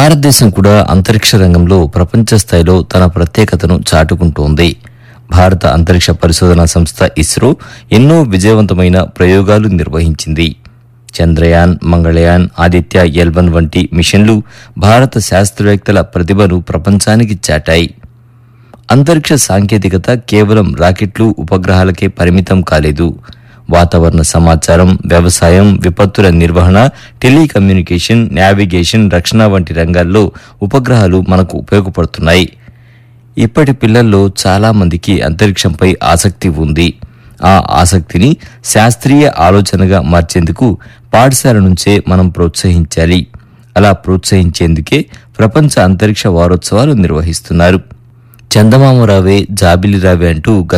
భారతదేశం కూడా అంతరిక్ష రంగంలో ప్రపంచ స్థాయిలో తన ప్రత్యేకతను చాటుకుంటోంది భారత అంతరిక్ష పరిశోధనా సంస్థ ఇస్రో ఎన్నో విజయవంతమైన ప్రయోగాలు నిర్వహించింది చంద్రయాన్ మంగళయాన్ ఆదిత్య ఎల్వన్ వంటి మిషన్లు భారత శాస్త్రవేత్తల ప్రతిభను ప్రపంచానికి చాటాయి అంతరిక్ష సాంకేతికత కేవలం రాకెట్లు ఉపగ్రహాలకే పరిమితం కాలేదు వాతావరణ సమాచారం వ్యవసాయం విపత్తుల నిర్వహణ టెలికమ్యూనికేషన్ నావిగేషన్ రక్షణ వంటి రంగాల్లో ఉపగ్రహాలు మనకు ఉపయోగపడుతున్నాయి ఇప్పటి పిల్లల్లో చాలా మందికి అంతరిక్షంపై ఆసక్తి ఉంది ఆ ఆసక్తిని శాస్త్రీయ ఆలోచనగా మార్చేందుకు పాఠశాల నుంచే మనం ప్రోత్సహించాలి అలా ప్రోత్సహించేందుకే ప్రపంచ అంతరిక్ష వారోత్సవాలు నిర్వహిస్తున్నారు చందమామ రావే జాబిలి రావే అంటూ గత